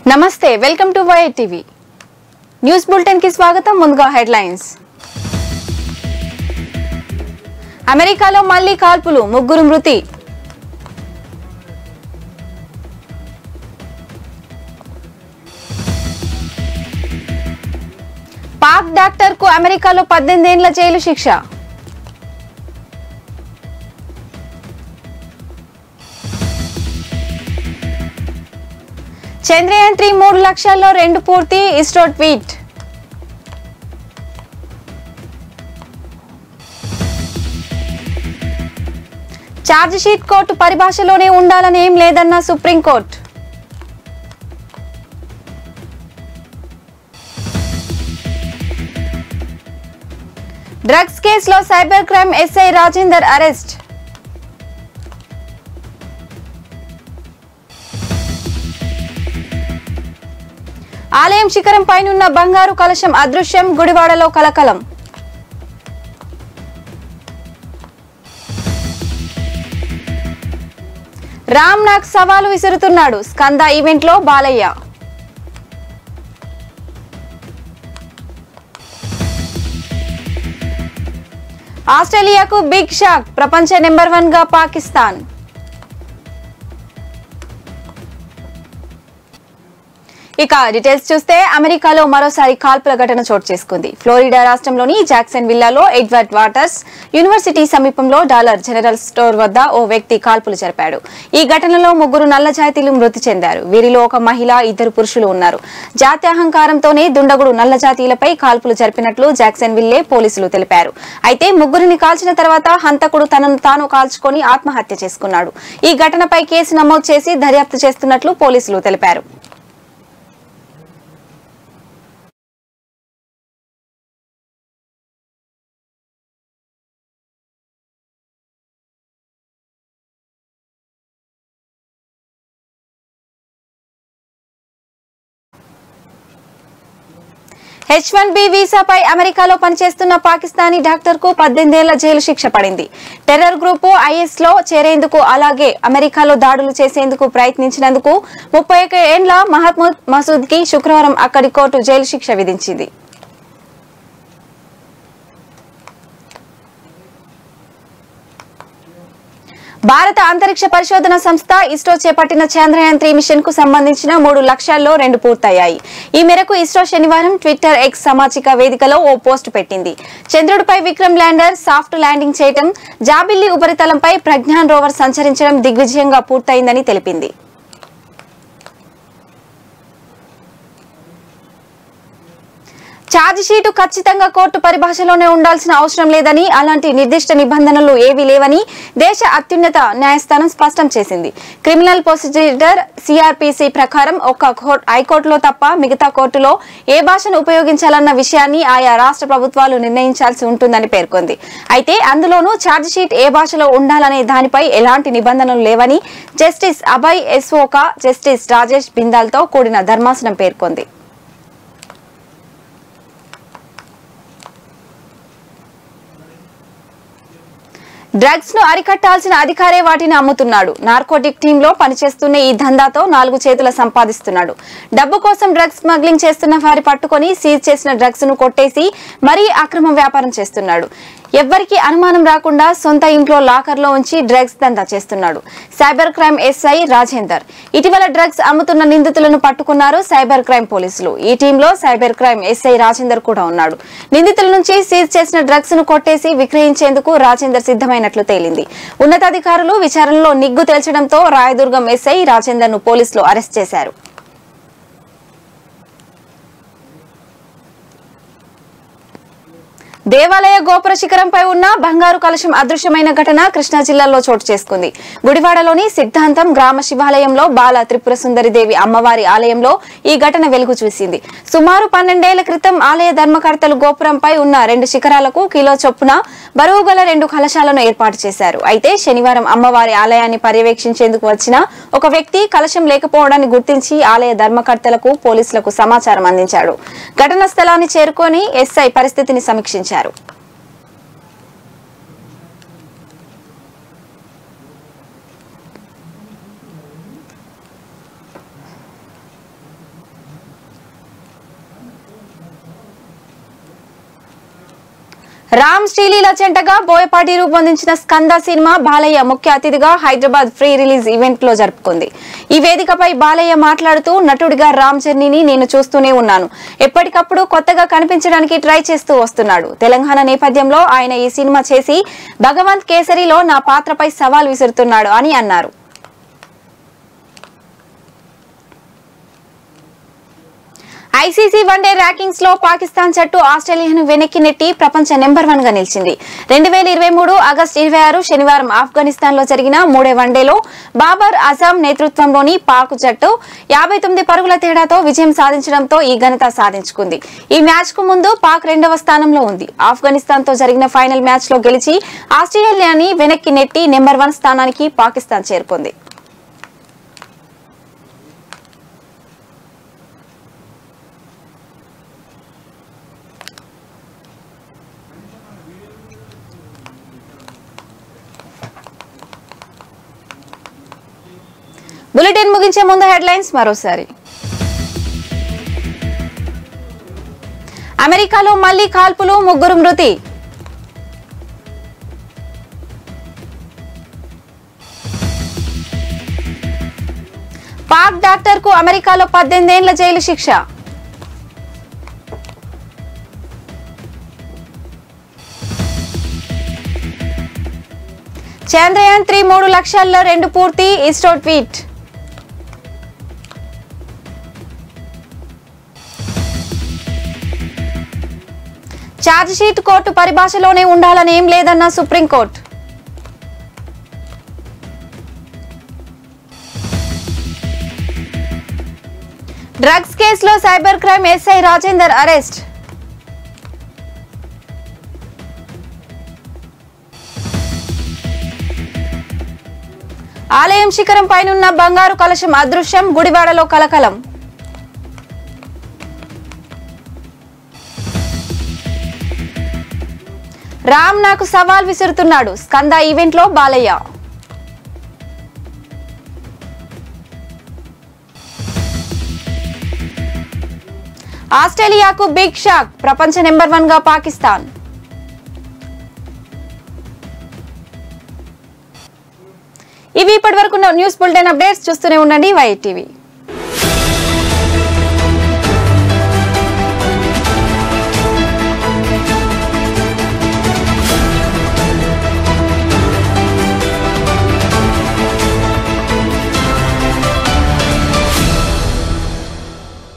నమస్తే welcome to YI TV news bulletin కి స్వాగతం ముందుగా హెడ్లైన్స్ అమెరికాలో మళ్లీ కాల్పులు ముగ్గురు మృతి పాక్ డాక్టర్ కు అమెరికాలో పద్దెనిమిదేండ్ల జైలు శిక్ష చంద్రయాన్ త్రీ మూడు లక్షల్లో రెండు పూర్తి ISRO tweet charge sheet court పరిభాషలోనే ఉండాలని ఏం లేదన్న సుప్రీంకోర్టు డ్రగ్స్ కేసులో cyber crime SI Rajender arrest ఆలయం శిఖరం పైనున్న బంగారు కలశం అదృశ్యం గుడివాడలో కలకలం రామ్ నాగ్ సవాలు విసురుతున్నాడు స్కంద ఈవెంట్ లో బాలయ్య ఆస్ట్రేలియాకు బిగ్ షాక్ ప్రపంచ నెంబర్ వన్ గా పాకిస్తాన్ ఇక డీటెయిల్స్ చూస్తే అమెరికాలో మరోసారి కాల్పుల ఘటన చోటు చేసుకుంది ఫ్లోరిడా రాష్ట్రంలోని జాక్సన్ విల్లాలో ఎడ్వర్డ్ వాటర్స్ యూనివర్సిటీ సమీపంలో డాలర్ జనరల్ స్టోర్ వద్ద ఓ వ్యక్తి కాల్పులు జరిపాడు ఈ ఘటనలో ముగ్గురు నల్ల జాతీయులు మృతి చెందారు వీరిలో ఒక మహిళ ఇద్దరు పురుషులు ఉన్నారు జాత్యహంకారంతోనే దుండగుడు నల్ల జాతీయులపై కాల్పులు జరిపినట్లు జాక్సన్ విల్లే పోలీసులు తెలిపారు అయితే ముగ్గురిని కాల్చిన తర్వాత హంతకుడు తనను తాను కాల్చుకొని ఆత్మహత్య చేసుకున్నాడు ఈ ఘటనపై కేసు నమోదు చేసి దర్యాప్తు చేస్తున్నట్లు పోలీసులు తెలిపారు హెచ్ వన్ బి వీసాపై అమెరికాలో పనిచేస్తున్న పాకిస్తానీ డాక్టర్ కు పద్దెనిమిదేళ్ల జైలు శిక్ష పడింది టెర్రర్ గ్రూపు ఐఎస్ లో చేరేందుకు అలాగే అమెరికాలో దాడులు చేసేందుకు ప్రయత్నించినందుకు ముప్పై ఒక ఏండ్ల మహమ్మద్ మసూద్ కి శుక్రవారం అక్కడి కోర్టు జైలు శిక్ష విధించింది భారత అంతరిక్ష పరిశోధన సంస్థ ఇస్రో చేపట్టిన చంద్రయాన్ త్రీ మిషన్ కు సంబంధించిన మూడు లక్ష్యాల్లో రెండు పూర్తయ్యాయి ఈ మేరకు ఇస్రో శనివారం ట్విట్టర్ ఎక్స్ సామాజిక వేదికలో ఓ పోస్ట్ పెట్టింది చంద్రుడిపై విక్రమ్ ల్యాండర్ సాఫ్ట్ ల్యాండింగ్ చేయటం జాబిల్లి ఉపరితలంపై ప్రజ్ఞాన్ రోవర్ సంచరించడం దిగ్విజయంగా పూర్తయిందని తెలిపింది ఛార్జ్ షీటు ఖచ్చితంగా కోర్టు పరిభాషలోనే ఉండాల్సిన అవసరం లేదని అలాంటి నిర్దిష్ట నిబంధనలు ఏవీ లేవని దేశ అత్యున్నత న్యాయస్థానం స్పష్టం చేసింది క్రిమినల్ ప్రొసీజర్ సిఆర్పిసి ప్రకారం ఒక్క కోర్టు హైకోర్టులో తప్ప మిగతా కోర్టులో ఏ భాషను ఉపయోగించాలన్న విషయాన్ని ఆయా రాష్ట్ర ప్రభుత్వాలు నిర్ణయించాల్సి ఉంటుందని పేర్కొంది అయితే అందులోనూ ఛార్జ్ షీట్ ఏ భాషలో ఉండాలనే దానిపై ఎలాంటి నిబంధనలు లేవని జస్టిస్ అభయ్ ఎస్ఓకా జస్టిస్ రాజేష్ బిందాల్తో కూడిన ధర్మాసనం పేర్కొంది డ్రగ్స్ ను అరికట్టాల్సిన అధికారే వాటిని అమ్ముతున్నాడు నార్కోటిక్ టీమ్ లో పనిచేస్తున్న ఈ దందాతో నాలుగు చేతుల సంపాదిస్తున్నాడు డబ్బు కోసం డ్రగ్స్ స్మగ్లింగ్ చేస్తున్న వారి పట్టుకొని సీజ్ చేసిన డ్రగ్స్ ను కొట్టేసి మరీ అక్రమ వ్యాపారం చేస్తున్నాడు ఎవ్వరికి అనుమానం రాకుండా సొంత ఇంట్లో లాకర్ లో ఉంచి డ్రగ్స్ దందా చేస్తున్నాడు సైబర్ క్రైమ్ ఎస్ఐ రాజేందర్ ఇటీవల డ్రగ్స్ అమ్ముతున్న నిందితులను పట్టుకున్నారు సైబర్ క్రైమ్ పోలీసులు ఈ టీంలో సైబర్ క్రైమ్ ఎస్ఐ రాజేందర్ కూడా ఉన్నాడు నిందితుల నుంచి సీజ్ చేసిన డ్రగ్స్ ను కొట్టేసి విక్రయించేందుకు రాజేందర్ సిద్ధమైనట్లు తేలింది ఉన్నతాధికారులు విచారణలో నిగ్గు తేల్చడంతో రాయదుర్గం ఎస్ఐ రాజేందర్ ను పోలీసులు అరెస్ట్ చేశారు దేవాలయ గోపుర శిఖరంపై ఉన్న బంగారు కలశం అదృశ్యమైన ఘటన కృష్ణా జిల్లాలో చోటు చేసుకుంది గుడివాడలోని సిద్ధాంతం గ్రామ శివాలయంలో బాల త్రిపుర సుందరి దేవి అమ్మవారి ఆలయంలో ఈ ఘటన వెలుగు చూసింది సుమారు పన్నెండేళ్ల క్రితం ఆలయ ధర్మకర్తలు గోపురంపై ఉన్న రెండు శిఖరాలకు కిలో చొప్పున బరువు గల రెండు కలశాలను ఏర్పాటు చేశారు అయితే శనివారం అమ్మవారి ఆలయాన్ని పర్యవేక్షించేందుకు వచ్చిన ఒక వ్యక్తి కలశం లేకపోవడాన్ని గుర్తించి ఆలయ ధర్మకర్తలకు పోలీసులకు సమాచారం అందించాడు ఘటనా స్థలాన్ని చేరుకొని ఎస్ఐ పరిస్థితిని సమీక్షించారు రామ్ శ్రీలీల చెంటగా బోయపాటి రూపొందించిన స్కంద సినిమా బాలయ్య ముఖ్య అతిథిగా హైదరాబాద్ ఫ్రీ రిలీజ్ ఈవెంట్ లో జరుపుకుంది ఈ వేదికపై బాలయ్య మాట్లాడుతూ నటుడిగా రామ్ జర్నీని నేను చూస్తూనే ఉన్నాను ఎప్పటికప్పుడు కొత్తగా కనిపించడానికి ట్రై చేస్తూ వస్తున్నాడు తెలంగాణ నేపథ్యంలో ఆయన ఈ సినిమా చేసి భగవంత్ కేసరిలో నా పాత్రపై సవాల్ విసురుతున్నాడు అని అన్నారు ఐసీసీ వన్డే ర్యాంకింగ్స్ లో పాకిస్తాన్ జట్టు ఆస్ట్రేలియాను వెనక్కి నెట్టి ప్రపంచ నెంబర్ వన్ గా నిలిచింది రెండు వేల ఇరవై మూడు ఆగస్టు ఇరవై ఆరు శనివారం ఆఫ్ఘనిస్తాన్ లో జరిగిన మూడే వన్డేలో బాబర్ అజాం నేతృత్వంలోని పాక్ జట్టు యాభై తొమ్మిది పరుగుల తేడాతో విజయం సాధించడంతో ఈ ఘనత సాధించుకుంది ఈ మ్యాచ్ కు ముందు పాక్ రెండవ స్థానంలో ఉంది ఆఫ్ఘనిస్తాన్ తో జరిగిన ఫైనల్ మ్యాచ్ లో గెలిచి ఆస్ట్రేలియాని వెనక్కి నెట్టి నెంబర్ వన్ స్థానానికి పాకిస్తాన్ చేరుకుంది బులెటిన్ ముగించే ముందు హెడ్లైన్స్ మరోసారి అమెరికాలో మళ్లీ కాల్పులు ముగ్గురు మృతి పాక్ డాక్టర్ కు అమెరికాలో పద్దెనిమిదేండ్ల జైలు శిక్ష చంద్రయాన్ త్రీ మూడు లక్షల్లో రెండు పూర్తి ISRO tweet charge sheet court పరిభాషలోనే ఉండాలని ఏం లేదన్న సుప్రీంకోర్టు డ్రగ్స్ కేసులో cyber crime SI Rajender arrest ఆలయం శిఖరం పైనున్న బంగారు కలశం అదృశ్యం గుడివాడలో కలకలం రామ్ నాకు సవాల్ విసురుతున్నాడు స్కంద ఈవెంట్ లో బాలయ్య ఆస్ట్రేలియాకు బిగ్ షాక్ ప్రపంచ నెంబర్ వన్ గా పాకిస్తాన్ ఇవి ఇప్పటి వరకు న్యూస్ బులెటిన్ అప్డేట్స్ చూస్తూనే ఉండండి వై టీవీ